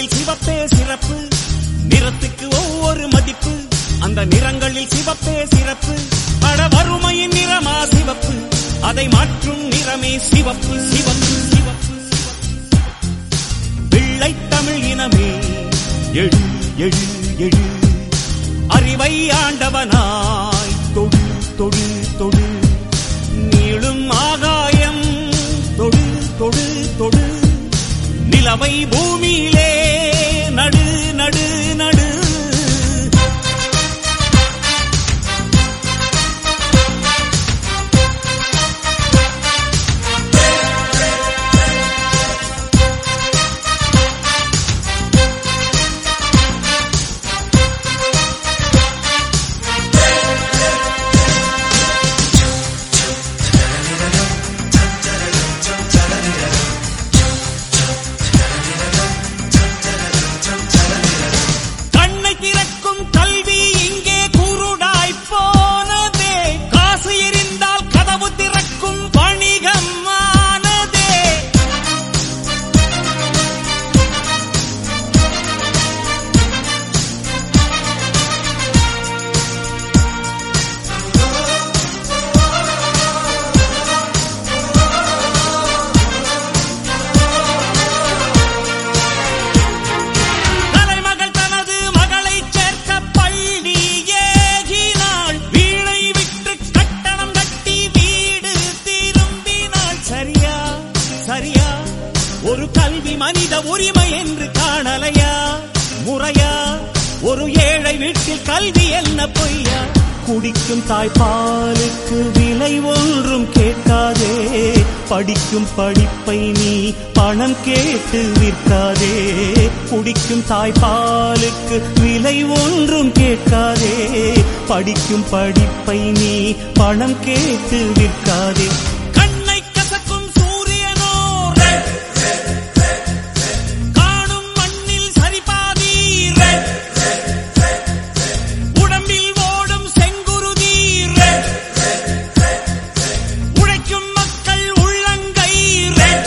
நிறங்களில் சிவப்பே சிறப்பு நிறத்துக்கு ஒவ்வொரு மதிப்பு அந்த நிறங்களில் சிவப்பே சிறப்பு பட வறுமையின் நிறமா சிவப்பு அதை மாற்றும் நிறமே சிவப்பு சிவப்பு சிவப்பு வெள்ளை தமிழ் இனமே எழு எழு எழு அறிவை ஆண்டவனாய் தொடு தொடு தொடு நீளும் ஆகாயம் தொடு தொடு தொடு நிலவை பூமியிலே நடு நடு நடு கண்ணை திறக்கும் கல்வி இங்கே குருடாய் போனதே காசு எரிந்தால் கதவு திறக்கும் வணிகம் ஆனதே தலைமகள் தனது மகளை சேர்க்க பள்ளி ஏகினாள் வீணை விட்டு கட்டணம் கட்டி வீடு திரும்பினாள் சரியா சரியா ஒரு கல்வி மனித உரிமை என்று காணலையா முறையா ஒரு ஏழை வீட்டில் கல்வி என்ன பொய்யா குடிக்கும் தாய்ப்பாலுக்கு விலை ஒன்றும் கேட்காதே படிக்கும் படிப்பை நீ பணம் கேட்டு விற்காதே குடிக்கும் தாய்ப்பாலுக்கு விலை ஒன்றும் கேட்காதே படிக்கும் படிப்பை நீ பணம் கேட்டு விற்காதே கண்ணை கசக்கும் சூரியனோ red. காணும் மண்ணில் சரிபாதி red. உடம்பில் ஓடும் செங்குருதி red. உழைக்கும் மக்கள் உள்ளங்கை red.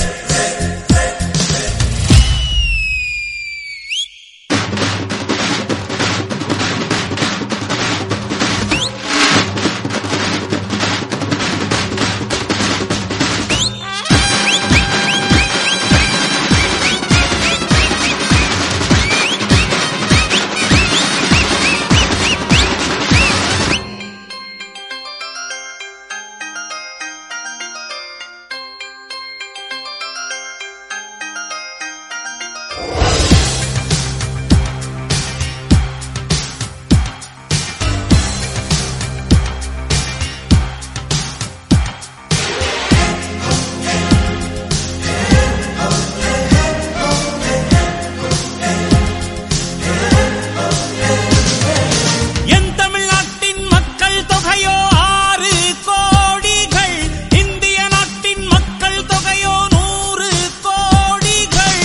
என் தமிழ்நாட்டின் மக்கள் தொகையோ ஆறு கோடிகள் இந்திய நாட்டின் மக்கள் தொகையோ நூறு கோடிகள்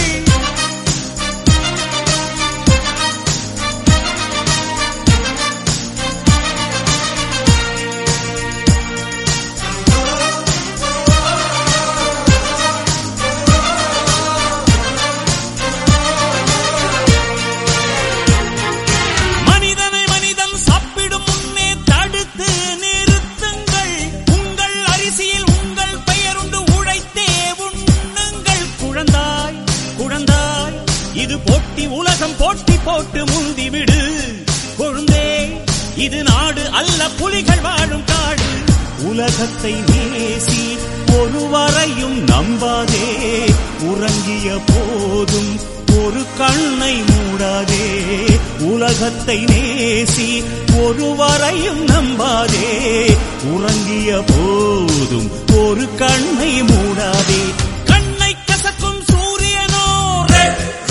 மனிதனை மனிதன் சாப்பிடும் முன்னே தடுத்து நிறுத்துங்கள் உங்கள் அரிசியில் உங்கள் பெயருண்டு உழைத்தே உண்ணுங்கள் குழந்தாய் குழந்தாய் இது போட்டி உலகம் போட்டி போட்டு முந்திவிடு கொழுந்தே இது நாடு அல்ல புலிகள் வாழும் காடு உலகத்தை நேசி ஒருவரையும் நம்பாதே உறங்கிய போதும் ஒரு கண்ணை மூடாதே உலகத்தை நேசி ஒருவரையும் நம்பாதே உறங்கிய போதும் ஒரு கண்ணை மூடாதே கண்ணை கசக்கும் சூரியனோ red.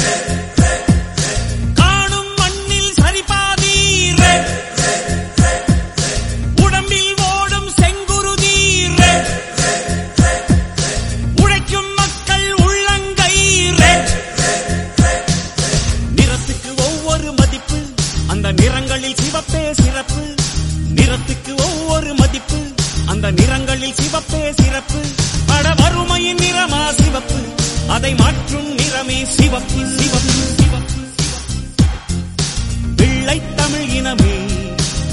காணும் மண்ணில் சரிபாதி red. உடம்பில் ஓடும் செங்குருதி red. உழைக்கும் மக்கள் உள்ளங்கை red. நிறத்துக்கு ஒவ்வொரு மதிப்பு அந்த நிறங்களில் சிவப்பே சிறப்பு நிறத்துக்கு ஒவ்வொரு மதிப்பு அந்த நிறங்களில் சிவப்பே சிறப்பு பட வறுமையின் நிறமா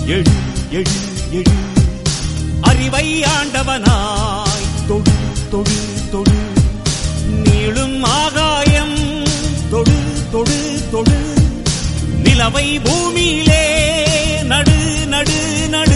எழு எழு எழு அறிவை ஆண்டவனாய் தொடு தொடு தொடு நீளும் ஆகாயம் தொடு தொடு தொடு நிலவை பூமியிலே நடு நடு நடு